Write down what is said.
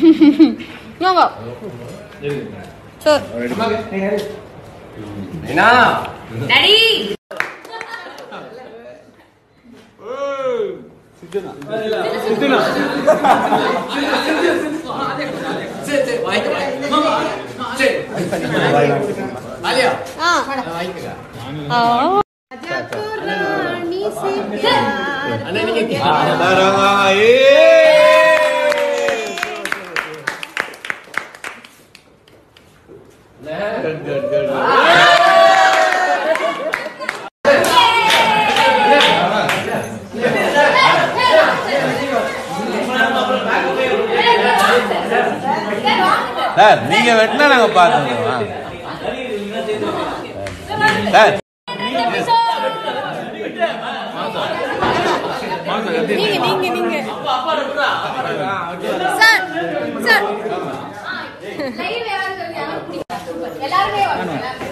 வாங்க sir daddy ஆ ஆ ராணி से प्यार சார் நீங்க வெட்டினா நாங்க பாத்துக்கிறோம் சார் நீங்க நீங்க நீங்க சார் சார் எல்லாருமே